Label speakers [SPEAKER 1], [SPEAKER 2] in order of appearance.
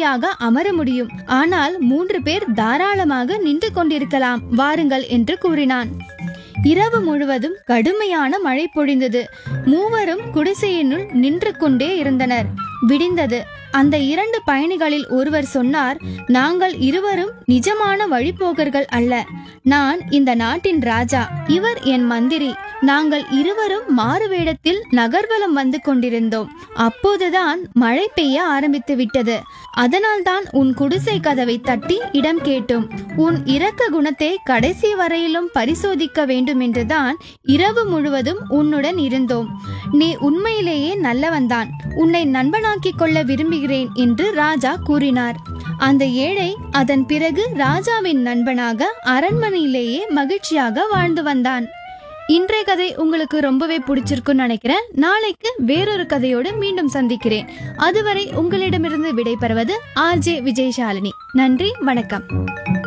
[SPEAKER 1] வரிசையாக அமர முடியும் ஆனால் மூன்று பேர் தாராளமாக நின்று கொண்டிருக்கலாம் வாருங்கள் என்று கூறினான் இரவு முழுவதும் கடுமையான மழை பொழிந்தது மூவரும் குடிசையினுள் நின்று கொண்டே இருந்தனர் விடிந்தது அந்த இரண்டு பயணிகளில் ஒருவர் சொன்னார் நாங்கள் இருவரும் நிஜமான வழிபோக்கர்கள் அல்ல நான் இந்த நாட்டின் ராஜா இவர் என் மந்திரி நாங்கள் இருவரும் மாறு வேடத்தில் நகர்வலம் வந்து கொண்டிருந்தோம் அப்போதுதான் மழை பெய்ய ஆரம்பித்து விட்டது அதனால்தான் உன் குடிசை கதவை தட்டி இடம் கேட்டோம் உன் இரக்க குணத்தை கடைசி வரையிலும் பரிசோதிக்க வேண்டும் என்றுதான் இரவு முழுவதும் உன்னுடன் இருந்தோம் நீ உண்மையிலேயே நல்லவன்தான் உன்னை நண்பனாக்கிக் கொள்ள விரும்புகிறேன் என்று ராஜா கூறினார் அந்த ஏழை அதன் பிறகு ராஜாவின் நண்பனாக அரண்மனையிலேயே மகிழ்ச்சியாக வாழ்ந்து வந்தான் இன்றைய கதை உங்களுக்கு ரொம்பவே பிடிச்சிருக்குன்னு நினைக்கிறேன் நாளைக்கு வேறொரு கதையோடு மீண்டும் சந்திக்கிறேன் அதுவரை உங்களிடமிருந்து விடைபெறுவது ஆர்ஜே விஜயசாலினி நன்றி வணக்கம்